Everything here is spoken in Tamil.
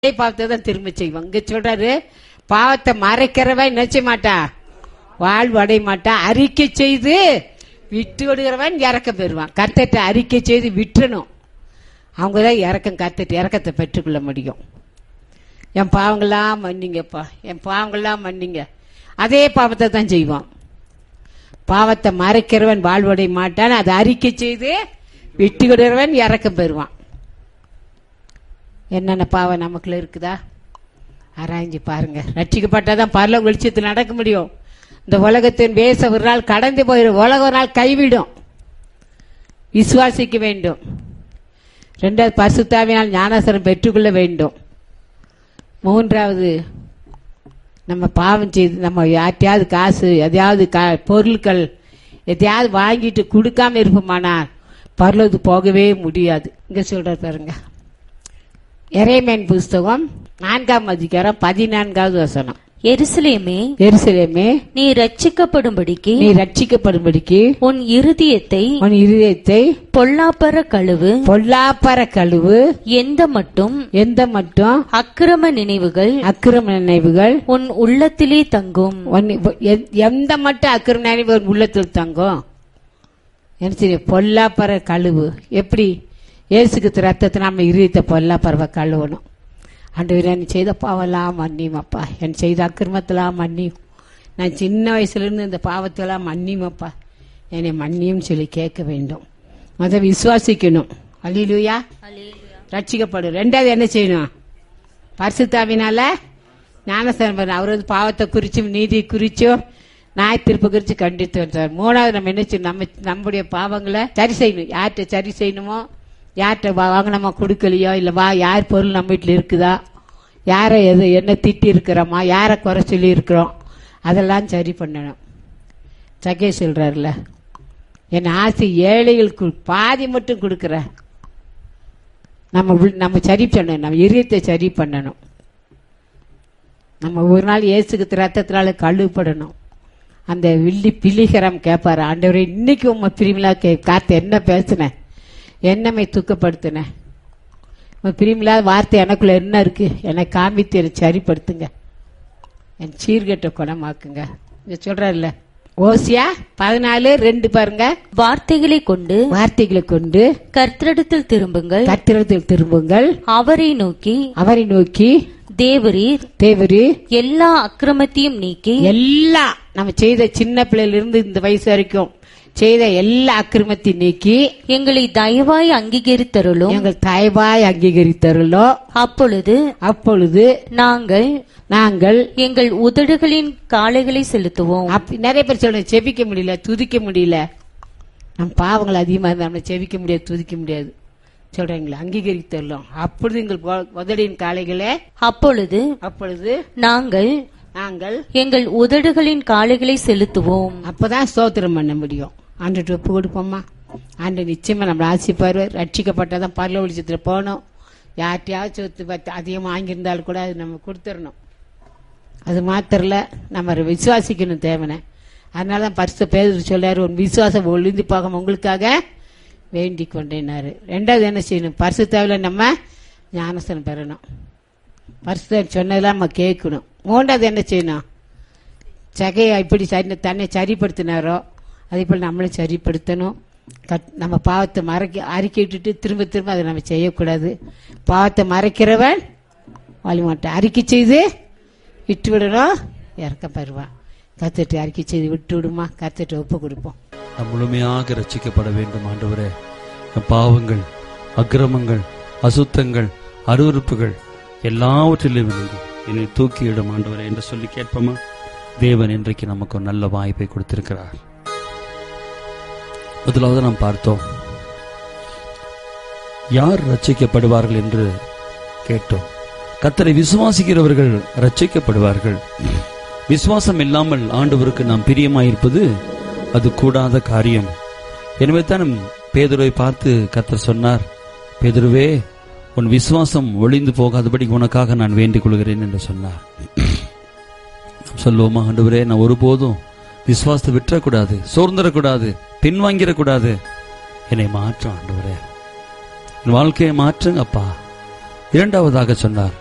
அதே பாவத்தை தான் திரும்ப செய்வோம் இங்க சொல்றாரு பாவத்தை மறைக்கிறவன் நினைச்ச மாட்டான் வாழ்வு அடைய மாட்டான் அறிக்கை செய்து விட்டு விடுகிறவன் இறக்கம் பெறுவான் கர்த்தத்தை அறிக்கை செய்து விட்டுறணும் அவங்க தான் இறக்கம் கத்துட்டு இறக்கத்தை பெற்றுக்கொள்ள முடியும் என் பாவங்களாம் மன்னிங்கப்பா என் பாவங்களாம் மன்னிங்க அதே பாவத்தை தான் செய்வான் பாவத்தை மறைக்கிறவன் வாழ்வடைய மாட்டான் அதை அறிக்கை செய்து விட்டு விடுறவன் இறக்கம் பெறுவான் என்னென்ன பாவம் நமக்குள்ள இருக்குதா ஆராய்ஞ்சு பாருங்க ரட்சிக்கப்பட்டாதான் பரல வெளிச்சத்தில் நடக்க முடியும் இந்த உலகத்தின் வேச ஒரு நாள் கடந்து போயிடும் உலக ஒரு நாள் கைவிடும் விசுவாசிக்க வேண்டும் ரெண்டாவது பரிசுத்தாவினால் ஞானசரம் பெற்றுக்கொள்ள வேண்டும் மூன்றாவது நம்ம பாவம் செய்து நம்ம யார்ட்டையாவது காசு எதையாவது கா- பொருட்கள் எதையாவது வாங்கிட்டு கொடுக்காம இருப்போமானால் பரலோது போகவே முடியாது இங்க சொல்ற பாருங்க இறைமேன் புஸ்தகம் நான்காம் அதிகாரம் பதினான்காவது வசனம் எருசலேமே எருசலேமே நீ ரட்சிக்கப்படும்படிக்கு நீ ரட்சிக்கப்படும்படிக்கு உன் இருதயத்தை உன் இருதயத்தை பொல்லாப்பர கழுவு பொல்லாப்பர கழுவு எந்த மட்டும் எந்த மட்டும் அக்கிரம நினைவுகள் அக்கிரம நினைவுகள் உன் உள்ளத்திலே தங்கும் உன் எ- எந்த மட்டும் அக்கிரம நினைவு உன் உள்ளத்தில் தங்கும் என்ன செய்ய பொல்லாப்பற கழுவு எப்படி இயேசுக்கு ரத்தத்தை நம்ம இருதயத்தை பொல்லாப்பறவை கழுவணும் ஆண்டவர் என் செய்த பாவெல்லாம் மன்னியுமப்பா என் செய்த அக்கிரமத்தெல்லாம் மன்னியும் நான் சின்ன வயசுல இருந்து இந்த பாவத்தெல்லாம் மன்னியுமப்பா என்னை மன்னியும் சொல்லி கேட்க வேண்டும் அதை விசுவாசிக்கணும் அல்லிலுயா ரட்சிக்கப்படும் ரெண்டாவது என்ன செய்யணும் பரிசுத்தாவினால ஞானஸ்தானம் பண்ண அவரது பாவத்தை குறிச்சும் நீதி குறிச்சும் நாய் திருப்ப குறிச்சு கண்டித்து வந்தார் மூணாவது நம்ம என்ன செய்யணும் நம்ம நம்முடைய பாவங்களை சரி செய்யணும் யார்கிட்ட சரி செய்யணுமோ யார்கிட்ட வா- வாங்கினோமா கொடுக்கலையோ இல்லை வா யார் பொருள் நம்ம வீட்டில் இருக்குதா யாரை எது என்ன திட்டி இருக்கிறோமா யாரை குறை சொல்லி இருக்கிறோம் அதெல்லாம் சரி பண்ணணும் சகே சொல்றாருல என் ஆசை ஏழைகளுக்கு பாதி மட்டும் கொடுக்குறேன் நம்ம உள்- நம்ம சரி பண்ணணும் நம்ம இதயத்தை சரி பண்ணணும் நம்ம ஒரு நாள் இயேசுக்கு ரத்தத்தினால கழுவுப்படணும் அந்த வில்லி பிலிகரம் கேட்பாரு ஆண்டவரே இன்னைக்கு உங்க பிரிமிலா கே காத்து என்ன பேசுனேன் என்னமை துக்கப்படுத்தினேன் உங்க பிரிமில்லாத வார்த்தை எனக்குள்ள என்ன இருக்கு என்னை காமித்து என்னை சரிப்படுத்துங்க என் சீர்கெட்ட குணமாக்குங்க இங்க சொல்றாருல்ல ஓசியா பதினாலு ரெண்டு பாருங்க வார்த்தைகளை கொண்டு வார்த்தைகளை கொண்டு கர்த்தரிடத்தில் திரும்புங்கள் கத்திரத்தில் திரும்புங்கள் அவரை நோக்கி அவரை நோக்கி தேவரீர் தேவரு எல்லா அக்கிரமத்தையும் நீக்கி எல்லாம் நம்ம செய்த சின்ன பிள்ளையில இருந்து இந்த வயசு வரைக்கும் செய்த எல்லா அக்கிரமத்தையும் நீக்கி எங்களை தயவாய் அங்கீகரித்தருளும் எங்கள் தாய்வாய் அங்கீகரித்தருளோ அப்பொழுது அப்பொழுது நாங்கள் நாங்கள் எங்கள் உதடுகளின் காளைகளை செலுத்துவோம் அப்ப நிறைய பேர் சொல்றோம் செபிக்க முடியல துதிக்க முடியல நம் பாவங்கள் அதிகமா இருந்தா நம்மளை செபிக்க முடியாது துதிக்க முடியாது சொல்றீங்களா அங்கீகரித்தருளோம் அப்பொழுது எங்கள் உ- உதடின் காளைகளே அப்பொழுது அப்பொழுது நாங்கள் நாங்கள் எங்கள் உதடுகளின் காளைகளை செலுத்துவோம் அப்பதான் ஸ்தோத்திரம் பண்ண முடியும் ஆண்டு ஒப்பு கொடுப்போமா ஆண்டு நிச்சயமா நம்மளை ஆசிப்பாரு ரட்சிக்கப்பட்டாதான் பரல வெளிச்சத்துல போகணும் யார்கிட்டயாவது சொத்து பத்து அதிகமாக வாங்கியிருந்தாலும் கூட அது நம்ம கொடுத்துடணும் அது மாத்திரல நம்ம அதை விசுவாசிக்கணும் தேவனை அதனால தான் பரிசு பேர் சொல்லாரு உன் விசுவாசம் ஒளிந்து போகாம உங்களுக்காக வேண்டிக் கொண்டேனாரு ரெண்டாவது என்ன செய்யணும் பரிசு தேவையில நம்ம ஞானசனம் பெறணும் பரிசு சொன்னதெல்லாம் நம்ம கேட்கணும் மூன்றாவது என்ன செய்யணும் சகையை இப்படி சரி தன்னை சரிப்படுத்தினாரோ அதே போல் நம்மளும் சரிப்படுத்தணும் கத்- நம்ம பாவத்தை மறைக்க அறிக்கை விட்டுட்டு திரும்ப திரும்ப அதை நம்ம செய்யக்கூடாது பாவத்தை மறைக்கிறவன் வழிமாட்டான் அறிக்கை செய்து விட்டு விடணும் இறக்க பெறுவான் கத்துட்டு அறிக்கை செய்து விட்டு விடுமா கத்துட்டு ஒப்பு கொடுப்போம் நாம் முழுமையாக ரட்சிக்கப்பட வேண்டும் ஆண்டவரே நம் பாவங்கள் அக்கிரமங்கள் அசுத்தங்கள் அருவருப்புகள் எல்லாவற்றிலும் இருந்து என்னை தூக்கியிடும் ஆண்டவரே என்று சொல்லி கேட்போமா தேவன் இன்றைக்கு நமக்கு ஒரு நல்ல வாய்ப்பை கொடுத்திருக்கிறார் முதலாவது நாம் பார்த்தோம் யார் ரட்சிக்கப்படுவார்கள் என்று கேட்டோம் கத்தரை விசுவாசிக்கிறவர்கள் ரட்சிக்கப்படுவார்கள் விசுவாசம் இல்லாமல் ஆண்டவருக்கு நாம் பிரியமாயிருப்பது அது கூடாத காரியம் எனவே தான் பேதுருவை பார்த்து கத்தர் சொன்னார் பேதுருவே உன் விசுவாசம் ஒளிந்து போகாதபடி உனக்காக நான் வேண்டிக் கொள்கிறேன் என்று சொன்னார் நாம் சொல்லுவோமா ஆண்டவரே நான் ஒருபோதும் விசுவாசத்தை விட்டுறக்கூடாது சோர்ந்துடக்கூடாது பின்வாங்கிடக்கூடாது என்னை மாற்றும் ஆண்டவரே என் வாழ்க்கையை மாற்றுங்க அப்பா இரண்டாவதாக சொன்னார்